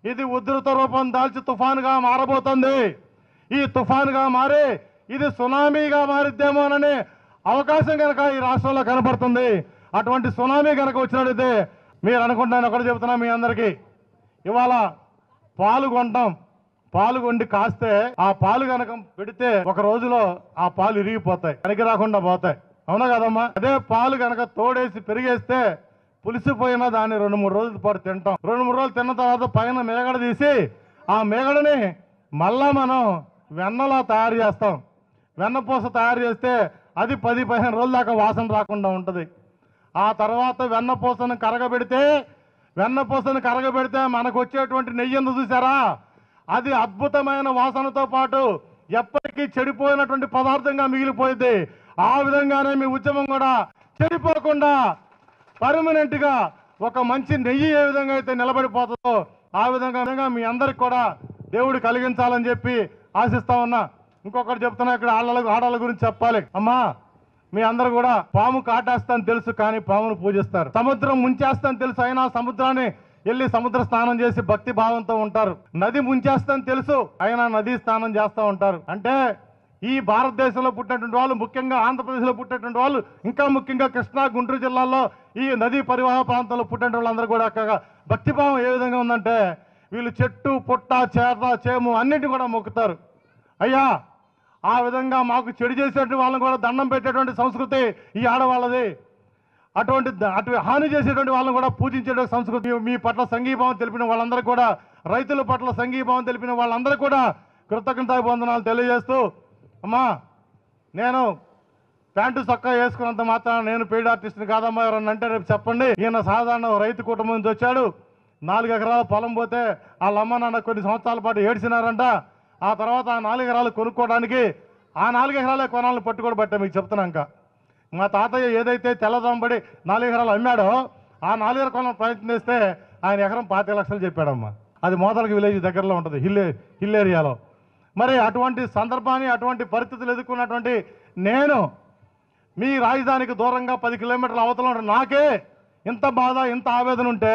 ఇది ఉధృత రూపం దాల్చి తుఫానుగా మారబోతుంది ఈ తుఫానుగా మారి ఇది సునామీగా మారిద్దేమోనని అవకాశం కనుక ఈ రాష్ట్రంలో కనపడుతుంది అటువంటి సునామీ కనుక వచ్చినట్టయితే మీరు అనుకుంటున్నాను ఒకటి చెబుతున్నా మీ అందరికీ ఇవాళ పాలు కొంటాం పాలు కొండి కాస్తే ఆ పాలు కనుక పెడితే ఒక రోజులో ఆ పాలు ఇరిగిపోతాయి పనికి రాకుండా పోతాయి అవునా కదమ్మా అదే పాలు కనుక తోడేసి పెరిగేస్తే పులిసిపోయినా దాన్ని రెండు మూడు రోజుల పాటు తింటాం రెండు మూడు రోజులు తిన్న తర్వాత పైన మేగడ తీసి ఆ మేగడని మళ్ళా మనం వెన్నలా తయారు చేస్తాం వెన్నపూస తయారు చేస్తే అది పది పదిహేను రోజుల దాకా వాసన రాకుండా ఉంటుంది ఆ తర్వాత వెన్నపూసను కరగబెడితే వెన్నపూసను కరగబెడితే మనకు వచ్చేటువంటి నెయ్యి ఉంది చూసారా అది అద్భుతమైన వాసనతో పాటు ఎప్పటికీ చెడిపోయినటువంటి పదార్థంగా మిగిలిపోయింది ఆ విధంగానే మీ ఉద్యమం కూడా చెడిపోకుండా పర్మనెంట్ గా ఒక మంచి నెయ్యి ఏ విధంగా అయితే నిలబడిపోతుందో ఆ విధంగా విధంగా మీ అందరికి కూడా దేవుడు కలిగించాలని చెప్పి ఆశిస్తా ఉన్నా ఇంకొకటి చెప్తున్నా ఇక్కడ ఆళ్ళ ఆడవాళ్ళ గురించి చెప్పాలి అమ్మా మీ అందరు కూడా పాము కాటేస్తాను తెలుసు కానీ పామును పూజిస్తారు సముద్రం ముంచేస్తాను తెలుసు అయినా సముద్రాన్ని వెళ్ళి సముద్ర స్నానం చేసి భక్తి భావంతో ఉంటారు నది ముంచేస్తాను తెలుసు అయినా నదీ స్నానం చేస్తూ ఉంటారు అంటే ఈ భారతదేశంలో పుట్టినటువంటి వాళ్ళు ముఖ్యంగా ఆంధ్రప్రదేశ్లో పుట్టినటువంటి వాళ్ళు ఇంకా ముఖ్యంగా కృష్ణా గుంటూరు జిల్లాలో ఈ నదీ పరివాహ ప్రాంతంలో పుట్టిన వాళ్ళందరూ కూడా అక్కడ భక్తిభావం ఏ విధంగా ఉందంటే వీళ్ళు చెట్టు పుట్ట చేత చేము అన్నిటిని కూడా మొక్కుతారు అయ్యా ఆ విధంగా మాకు చెడు చేసేటువంటి వాళ్ళని కూడా దండం పెట్టేటువంటి సంస్కృతి ఈ ఆడవాళ్ళది అటువంటి ద- అటు హాని చేసేటువంటి వాళ్ళని కూడా పూజించేటువంటి సంస్కృతి మీ పట్ల సంఘీభావం తెలిపిన వాళ్ళందరూ కూడా రైతుల పట్ల సంఘీభావం తెలిపిన వాళ్ళందరూ కూడా కృతజ్ఞతా వందనాలు తెలియజేస్తూ అమ్మా నేను ప్యాంటు చొక్కా వేసుకున్నంత మాత్రం నేను పెయిడ్ ఆర్టిస్ట్ని కాదమ్మా ఎవరన్నా అంటే రేపు చెప్పండి ఈయన సాధారణ రైతు కుటుంబం నుంచి వచ్చాడు నాలుగు ఎకరాల పొలం పోతే వాళ్ళ అమ్మ నాన్న కొన్ని సంవత్సరాల పాటు ఏడ్చినారంట ఆ తర్వాత ఆ నాలుగు ఎకరాలు కొనుక్కోవడానికి ఆ నాలుగు ఎకరాలే కొనాలని పట్టుకోడు బట్టే మీకు చెప్తున్నాక మా తాతయ్య ఏదైతే తెల్లదొంబడి నాలుగు ఎకరాలు అమ్మాడో ఆ నాలుగు ఎకరాలు కొనాలని ప్రయత్నం చేస్తే ఆయన ఎకరం పాతిక లక్షలు చెప్పాడమ్మా అది మోదలకి విలేజ్ దగ్గరలో ఉంటుంది హిల్ హిల్ ఏరియాలో మరి అటువంటి సందర్భాన్ని అటువంటి పరిస్థితులు ఎదుర్కొన్నటువంటి నేను మీ రాజధానికి దూరంగా పది కిలోమీటర్ల అవతల ఉన్న నాకే ఇంత బాధ ఇంత ఆవేదన ఉంటే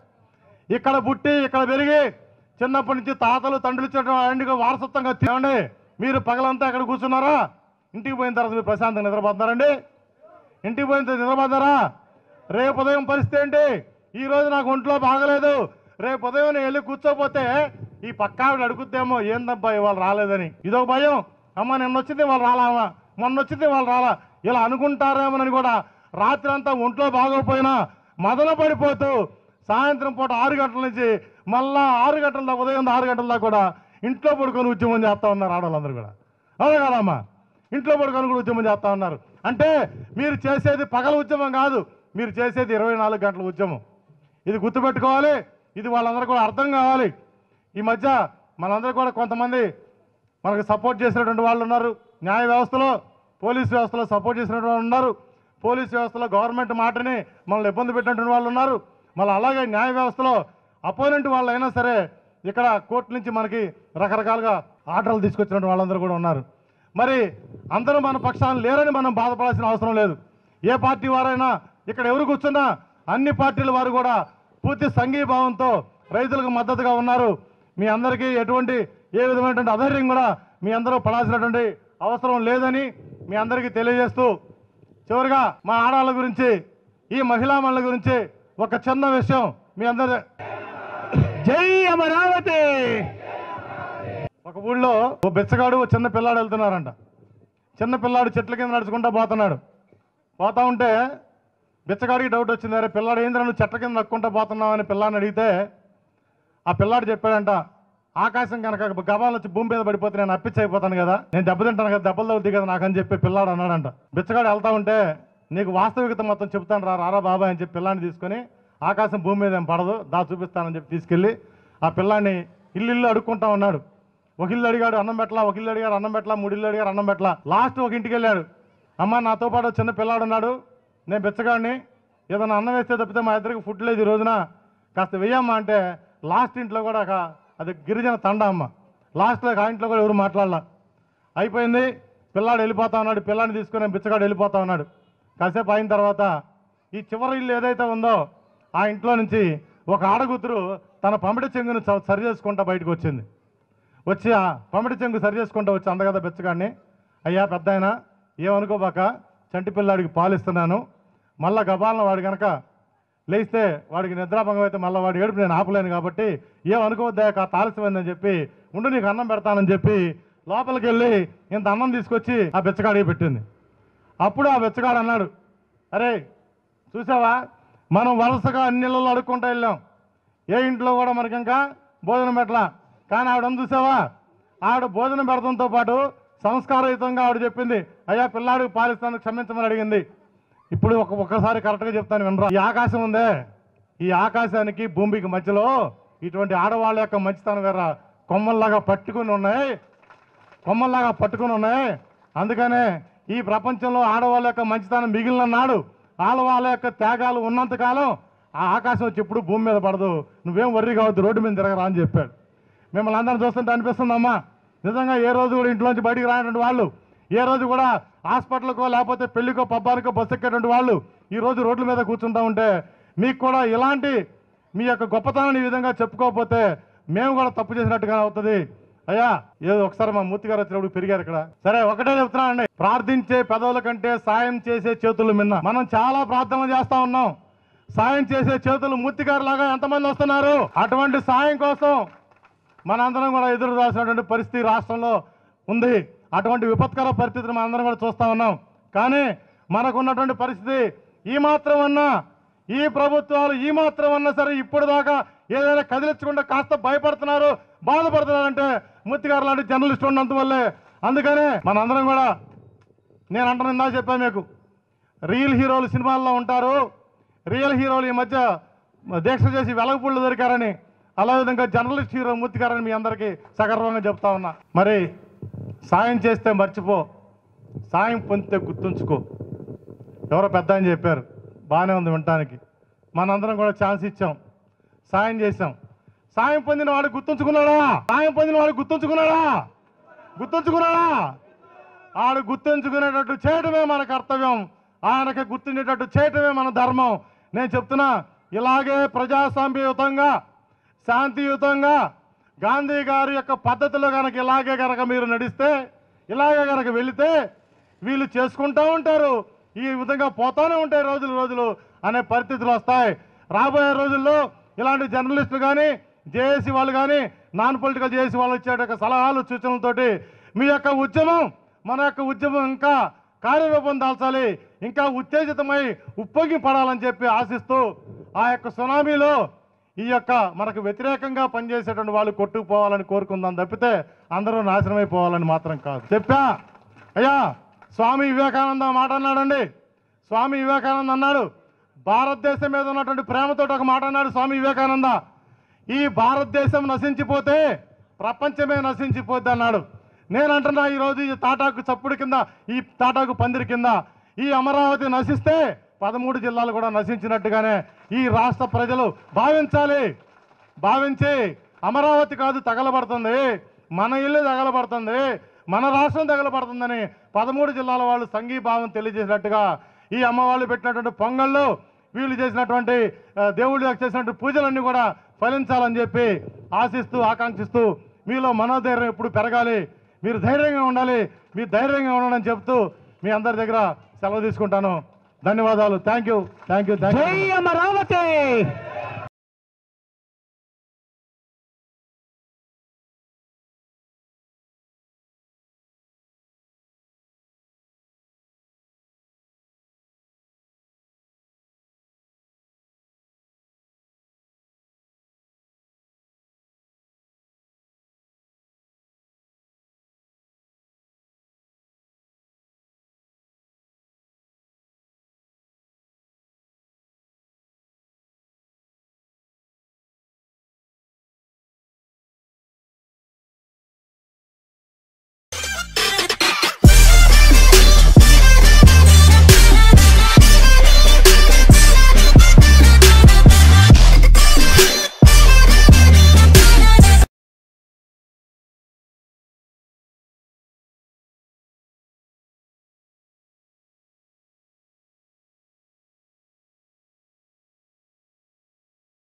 ఇక్కడ పుట్టి ఇక్కడ పెరిగి చిన్నప్పటి నుంచి తాతలు తండ్రులు ఇచ్చినటువంటి వారసత్వంగా తినండి మీరు పగలంతా ఎక్కడ కూర్చున్నారా ఇంటికి పోయిన తర్వాత మీరు ప్రశాంతంగా నిద్రపోతున్నారండి ఇంటికి పోయిన తర్వాత నిద్రపోతారా రేపు ఉదయం పరిస్థితి ఏంటి ఈ రోజు నాకు ఒంట్లో బాగలేదు రేపు ఉదయం నేను వెళ్ళి కూర్చోపోతే ఈ పక్క ఆవిడ అడుగుద్దేమో ఏందబ్బా ఇవాళ రాలేదని ఇదొక భయం అమ్మ నిన్న వచ్చింది వాళ్ళు రాలామా మొన్న వచ్చింది వాళ్ళు రాలా ఇలా అనుకుంటారేమోనని కూడా రాత్రి అంతా ఒంట్లో బాగోకపోయినా మదన పడిపోతూ సాయంత్రం పూట ఆరు గంటల నుంచి మళ్ళా ఆరు గంటల దాకా ఉదయం ఆరు గంటల దాకా కూడా ఇంట్లో పడుకొని ఉద్యమం చేస్తా ఉన్నారు ఆడవాళ్ళందరూ కూడా అవునా కదమ్మా ఇంట్లో పడుకొని కూడా ఉద్యమం చేస్తా ఉన్నారు అంటే మీరు చేసేది పగల ఉద్యమం కాదు మీరు చేసేది ఇరవై నాలుగు గంటల ఉద్యమం ఇది గుర్తుపెట్టుకోవాలి ఇది వాళ్ళందరూ కూడా అర్థం కావాలి ఈ మధ్య మనందరూ కూడా కొంతమంది మనకు సపోర్ట్ చేసినటువంటి వాళ్ళు ఉన్నారు న్యాయ వ్యవస్థలో పోలీస్ వ్యవస్థలో సపోర్ట్ చేసినటువంటి వాళ్ళు ఉన్నారు పోలీస్ వ్యవస్థలో గవర్నమెంట్ మాటని మనల్ని ఇబ్బంది పెట్టినటువంటి వాళ్ళు ఉన్నారు మళ్ళీ అలాగే న్యాయ వ్యవస్థలో అపోనెంట్ వాళ్ళు అయినా సరే ఇక్కడ కోర్టు నుంచి మనకి రకరకాలుగా ఆర్డర్లు తీసుకొచ్చినటువంటి వాళ్ళందరూ కూడా ఉన్నారు మరి అందరూ మన పక్షాన్ని లేరని మనం బాధపడాల్సిన అవసరం లేదు ఏ పార్టీ వారైనా ఇక్కడ ఎవరు కూర్చున్నా అన్ని పార్టీల వారు కూడా పూర్తి సంఘీభావంతో రైతులకు మద్దతుగా ఉన్నారు మీ అందరికీ ఎటువంటి ఏ విధమైనటువంటి అధైర్యం కూడా మీ అందరూ పడాల్సినటువంటి అవసరం లేదని మీ అందరికీ తెలియజేస్తూ చివరిగా మా ఆడవాళ్ళ గురించి ఈ మహిళా మనుల గురించి ఒక చిన్న విషయం మీ అందరి జై అమరావతి ఒక ఊళ్ళో ఓ బెచ్చగాడు ఓ చిన్న పిల్లాడు వెళ్తున్నారంట చిన్న పిల్లాడు చెట్ల కింద నడుచుకుంటా పోతున్నాడు పోతా ఉంటే బిచ్చగాడికి డౌట్ వచ్చింది అరే పిల్లాడు ఏంద్రా నువ్వు చెట్ల కింద నక్కుంటా పోతున్నావు అని పిల్లాడిని అడిగితే ఆ పిల్లాడు చెప్పాడంట ఆకాశం కనుక గబాలు వచ్చి భూమి మీద పడిపోతే నేను అప్పిచ్చి అయిపోతాను కదా నేను దెబ్బతింటాను కదా దెబ్బలు తగ్గుతాయి కదా నాకని చెప్పి పిల్లాడు అన్నాడంట బిచ్చగాడు వెళ్తా ఉంటే నీకు వాస్తవికత మొత్తం చెప్తాను రా రారా బాబాయ్ అని చెప్పి పిల్లాడిని తీసుకొని ఆకాశం భూమి మీద ఏం పడదు దా చూపిస్తానని చెప్పి తీసుకెళ్ళి ఆ పిల్లాడిని ఇల్లు ఇల్లు అడుక్కుంటా ఉన్నాడు ఒక ఇల్లు అడిగాడు అన్నం పెట్టలా ఒక ఇల్లు అడిగాడు అన్నం పెట్టలా మూడు ఇల్లు అడిగారు అన్నం పెట్టలా లాస్ట్ ఒక ఇంటికి వెళ్ళాడు అమ్మ నాతో పాటు ఒక చిన్న పిల్లాడు ఉన్నాడు నేను బిచ్చగాడిని ఏదైనా అన్నం వేస్తే తప్పితే మా ఇద్దరికి ఫుడ్ లేదు ఈ రోజున కాస్త వెయ్యమ్మా అంటే లాస్ట్ ఇంట్లో కూడా ఒక అది గిరిజన తండ అమ్మ లాస్ట్లో ఆ ఇంట్లో కూడా ఎవరు మాట్లాడాల అయిపోయింది పిల్లాడు వెళ్ళిపోతా ఉన్నాడు పిల్లాడిని తీసుకుని బిచ్చగాడు వెళ్ళిపోతా ఉన్నాడు కాసేపు అయిన తర్వాత ఈ చివరి ఇల్లు ఏదైతే ఉందో ఆ ఇంట్లో నుంచి ఒక ఆడగుతురు తన పమిడి చెంగును చ- సరి చేసుకుంటా బయటకు వచ్చింది వచ్చి ఆ పమిడి చెంగు సరి చేసుకుంటా వచ్చి అందగద బెచ్చగాడిని అయ్యా పెద్ద ఆయన ఏమనుకోబాక చంటి పిల్లాడికి పాలిస్తున్నాను మళ్ళా గబాలను వాడు కనుక లేస్తే వాడికి నిద్రాభంగం అయితే మళ్ళీ వాడు ఏడుపు నేను ఆపలేను కాబట్టి ఏమనుకోవద్దా కాస్త ఆలస్యమైందని చెప్పి ఉండు నీకు అన్నం పెడతానని చెప్పి లోపలికి వెళ్ళి ఇంత అన్నం తీసుకొచ్చి ఆ బెచ్చగాడికి పెట్టింది అప్పుడు ఆ బెచ్చగాడు అన్నాడు అరే చూసావా మనం వరుసగా అన్ని ఇళ్ళలో అడుక్కుంటూ వెళ్ళాం ఏ ఇంట్లో కూడా మనకి ఇంకా భోజనం పెట్టలా కానీ ఆవిడ ఉంది చూసావా ఆవిడ భోజనం పెడతంతో పాటు సంస్కారయుతంగా ఆవిడ చెప్పింది అయ్యా పిల్లాడికి పాలిస్తాను క్షమించమని అడిగింది ఇప్పుడు ఒక ఒక్కసారి కరెక్ట్గా చెప్తాను వినరా ఈ ఆకాశం ఉందే ఈ ఆకాశానికి భూమికి మధ్యలో ఇటువంటి ఆడవాళ్ళ యొక్క మంచితనం వేర కొమ్మల్లాగా పట్టుకుని ఉన్నాయి కొమ్మల్లాగా పట్టుకుని ఉన్నాయి అందుకనే ఈ ప్రపంచంలో ఆడవాళ్ళ యొక్క మంచితనం మిగిలిన నాడు ఆడవాళ్ళ యొక్క త్యాగాలు ఉన్నంతకాలం ఆ ఆకాశం వచ్చి ఎప్పుడు భూమి మీద పడదు నువ్వేం వర్రీ కావద్దు రోడ్డు మీద తిరగరా అని చెప్పాడు మిమ్మల్ని అందరం చూస్తుంటే అనిపిస్తుందమ్మా నిజంగా ఏ రోజు కూడా ఇంట్లోంచి బయటికి రానటువంటి వాళ్ళు ఏ రోజు కూడా హాస్పిటల్కో లేకపోతే పెళ్లికో పబ్బానికో బస్సు ఎక్కేటువంటి వాళ్ళు ఈ రోజు రోడ్ల మీద కూర్చుంటా ఉంటే మీకు కూడా ఇలాంటి మీ యొక్క గొప్పతనాన్ని ఈ విధంగా చెప్పుకోకపోతే మేము కూడా తప్పు చేసినట్టుగా అవుతుంది అయ్యా ఏదో ఒకసారి మా మూర్తి గారు వచ్చినప్పుడు పెరిగారు ఇక్కడ సరే ఒకటే చెప్తున్నానండి ప్రార్థించే పెదవుల కంటే సాయం చేసే చేతులు మిన్న మనం చాలా ప్రార్థనలు చేస్తా ఉన్నాం సాయం చేసే చేతులు మూర్తి గారు లాగా ఎంతమంది వస్తున్నారు అటువంటి సాయం కోసం మనందరం కూడా ఎదురు రాసినటువంటి పరిస్థితి రాష్ట్రంలో ఉంది అటువంటి విపత్కర పరిస్థితిని మనందరం కూడా చూస్తా ఉన్నాం కానీ మనకున్నటువంటి పరిస్థితి ఈ మాత్రం అన్నా ఈ ప్రభుత్వాలు ఈ మాత్రం అన్నా సరే ఇప్పుడు దాకా ఏదైనా కదిలించకుండా కాస్త భయపడుతున్నారు బాధపడుతున్నారంటే మూర్తి గారు లాంటి జర్నలిస్ట్ ఉన్నందువల్లే అందుకనే మనందరం కూడా నేను అంటున్నా ఇందాక చెప్పాను మీకు రియల్ హీరోలు సినిమాల్లో ఉంటారు రియల్ హీరోలు ఈ మధ్య దీక్ష చేసి వెలగపుళ్ళు దొరికారని అలా విధంగా జర్నలిస్ట్ హీరో మూర్తి గారని మీ అందరికీ సగర్వంగా చెప్తా ఉన్నా మరి సాయం చేస్తే మర్చిపో సాయం పొందితే గుర్తుంచుకో ఎవరో పెద్ద అని చెప్పారు బాగానే ఉంది వినటానికి మనందరం కూడా ఛాన్స్ ఇచ్చాం సాయం చేశాం సాయం పొందిన వాడు గుర్తుంచుకున్నాడా సాయం పొందిన వాడు గుర్తుంచుకున్నాడా గుర్తుంచుకున్నాడా ఆడు గుర్తుంచుకునేటట్టు చేయటమే మన కర్తవ్యం ఆయనకి గుర్తుండేటట్టు చేయటమే మన ధర్మం నేను చెప్తున్నా ఇలాగే ప్రజాస్వామ్యయుతంగా శాంతియుతంగా గాంధీ గారి యొక్క పద్ధతిలో కనుక ఇలాగే కనుక మీరు నడిస్తే ఇలాగే కనుక వెళితే వీళ్ళు చేసుకుంటూ ఉంటారు ఈ విధంగా పోతానే ఉంటాయి రోజులు రోజులు అనే పరిస్థితులు వస్తాయి రాబోయే రోజుల్లో ఇలాంటి జర్నలిస్టులు కానీ జేఏసీ వాళ్ళు కానీ నాన్ పొలిటికల్ జేఏసీ వాళ్ళు ఇచ్చే యొక్క సలహాలు సూచనలతోటి మీ యొక్క ఉద్యమం మన యొక్క ఉద్యమం ఇంకా కార్యరూపం దాల్చాలి ఇంకా ఉత్తేజితమై ఉప్పొంగి పడాలని చెప్పి ఆశిస్తూ ఆ యొక్క సునామీలో ఈ యొక్క మనకు వ్యతిరేకంగా పనిచేసేటువంటి వాళ్ళు కొట్టుకుపోవాలని కోరుకుందాం తప్పితే అందరూ నాశనమైపోవాలని మాత్రం కాదు చెప్పా అయ్యా స్వామి వివేకానంద మాట అన్నాడండి స్వామి వివేకానంద అన్నాడు భారతదేశం మీద ఉన్నటువంటి ప్రేమతో ఒక మాట అన్నాడు స్వామి వివేకానంద ఈ భారతదేశం నశించిపోతే ప్రపంచమే నశించిపోద్ది అన్నాడు నేను అంటున్నా ఈరోజు ఈ తాటాకు చప్పుడు కింద ఈ తాటాకు పందిరి కింద ఈ అమరావతి నశిస్తే పదమూడు జిల్లాలు కూడా నశించినట్టుగానే ఈ రాష్ట్ర ప్రజలు భావించాలి భావించి అమరావతి కాదు తగలబడుతుంది మన ఇల్లు తగలబడుతుంది మన రాష్ట్రం తగలబడుతుందని పదమూడు జిల్లాల వాళ్ళు సంఘీభావం తెలియజేసినట్టుగా ఈ అమ్మవాళ్ళు పెట్టినటువంటి పొంగళ్ళు వీళ్ళు చేసినటువంటి ఆ, దేవుళ్ళకి చేసినటువంటి పూజలన్నీ కూడా ఫలించాలని చెప్పి ఆశిస్తూ ఆకాంక్షిస్తూ మీలో మనోధైర్యం ఎప్పుడు పెరగాలి మీరు ధైర్యంగా ఉండాలి మీరు ధైర్యంగా ఉండాలని చెప్తూ మీ అందరి దగ్గర సెలవు తీసుకుంటాను ధన్యవాదాలు thank you thank you thank you జై అమరావతి